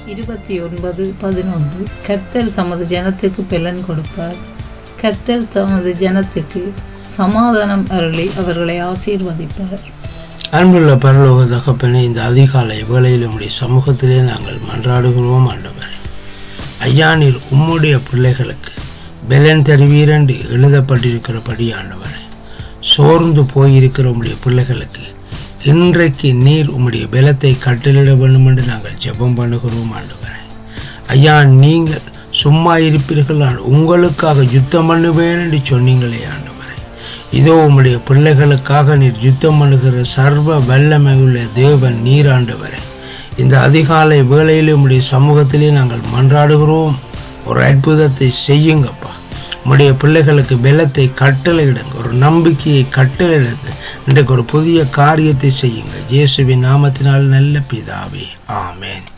இருபத்தி ஒன்பது பதினொன்று கர்த்தர் தமது ஜனத்துக்கு பெலன் கொடுப்பார் கர்த்தர் தமது ஜனத்துக்கு சமாதானம் அருளி அவர்களை ஆசீர்வதிப்பார் அன்புள்ள பரலோக தகப்பனே இந்த அதிகாலை வேளையில் உம்முடைய சமூகத்திலே நாங்கள் மன்றாடுகிறோம் ஆண்டவரே ஐயா நீர் உம்முடைய பிள்ளைகளுக்கு பெலன் தருவீர் என்று எழுதப்பட்டிருக்கிறபடி ஆண்டவரே சோர்ந்து போயிருக்கிற உம்முடைய பிள்ளைகளுக்கு இன்றைக்கு நீர் உம்முடைய பலத்தை கட்டளிட வேண்டும் என்று நாங்கள் ஜெபம் பண்ணுகிறோம் ஆண்டவரே ஐயா நீங்கள் சும்மா இருப்பீர்கள் ஆண்டு- உங்களுக்காக யுத்தம் பண்ணுவேன் என்று சொன்னீங்களே ஆண்டவரே இதோ உம்முடைய பிள்ளைகளுக்காக நீர் யுத்தம் பண்ணுகிற சர்வ வல்லமை உள்ள தேவன் நீர் ஆண்டவரே இந்த அதிகாலை வேளையில் உம்முடைய சமூகத்திலே நாங்கள் மன்றாடுகிறோம் ஒரு அற்புதத்தை செய்யுங்கப்பா உம்முடைய பிள்ளைகளுக்கு பலத்தை கட்டளையிடுங்க ஒரு நம்பிக்கையை கட்டளையிடுங்க இன்றைக்கு ஒரு புதிய காரியத்தை செய்யுங்க இயேசுவின் நாமத்தினால் நல்ல பிதாவே ஆமென்